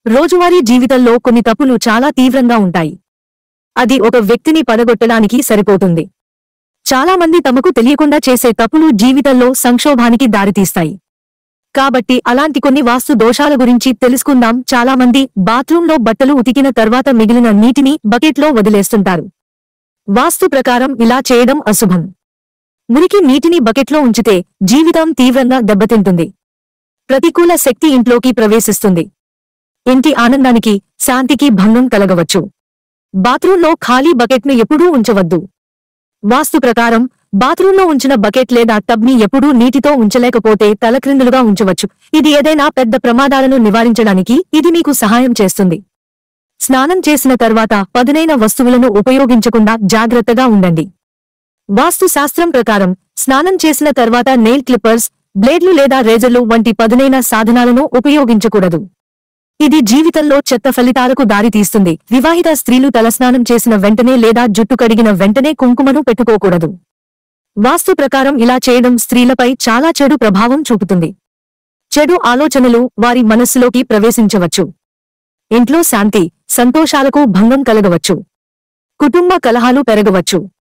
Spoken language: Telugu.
రోజువారీ జీవితంలో కొన్ని తప్పులు చాలా తీవ్రంగా ఉంటాయి అది ఒక వ్యక్తిని పడగొట్టడానికి సరిపోతుంది చాలా మంది తమకు తెలియకుండా చేసే తప్పులు జీవితంలో సంక్షోభానికి దారితీస్తాయి కాబట్టి అలాంటి కొన్ని వాస్తు దోషాల గురించి తెలుసుకుందాం చాలా మంది బాత్రూంలో బట్టలు ఉతికిన తర్వాత మిగిలిన నీటిని బకెట్లో వదిలేస్తుంటారు వాస్తు ప్రకారం ఇలా చేయడం అశుభం మురికి నీటిని బకెట్లో ఉంచితే జీవితం తీవ్రంగా దెబ్బతింటుంది ప్రతికూల శక్తి ఇంట్లోకి ప్రవేశిస్తుంది ఇంటి ఆనందానికి శాంతికి భంగం కలగవచ్చు బాత్రూంలో ఖాళీ బకెట్ను ఎప్పుడూ ఉంచవద్దు వాస్తు ప్రకారం బాత్రూంలో ఉంచిన బకెట్ లేదా టబ్ని ఎప్పుడూ నీటితో ఉంచలేకపోతే తలక్రిందులుగా ఉంచవచ్చు ఇది ఏదైనా పెద్ద ప్రమాదాలను నివారించడానికి ఇది మీకు సహాయం చేస్తుంది స్నానం చేసిన తర్వాత పదునైన వస్తువులను ఉపయోగించకుండా జాగ్రత్తగా ఉండండి వాస్తు శాస్త్రం ప్రకారం స్నానం చేసిన తర్వాత నెయిల్ క్లిప్పర్స్ బ్లేడ్లు లేదా రేజర్లు వంటి పదునైన సాధనాలను ఉపయోగించకూడదు ఇది జీవితంలో చెత్త ఫలితాలకు దారితీస్తుంది వివాహిత స్త్రీలు తలస్నానం చేసిన వెంటనే లేదా జుట్టు కడిగిన వెంటనే కుంకుమను పెట్టుకోకూడదు వాస్తు ప్రకారం ఇలా చేయడం స్త్రీలపై చాలా చెడు ప్రభావం చూపుతుంది చెడు ఆలోచనలు వారి మనస్సులోకి ప్రవేశించవచ్చు ఇంట్లో శాంతి సంతోషాలకు భంగం కలగవచ్చు కుటుంబ కలహాలు పెరగవచ్చు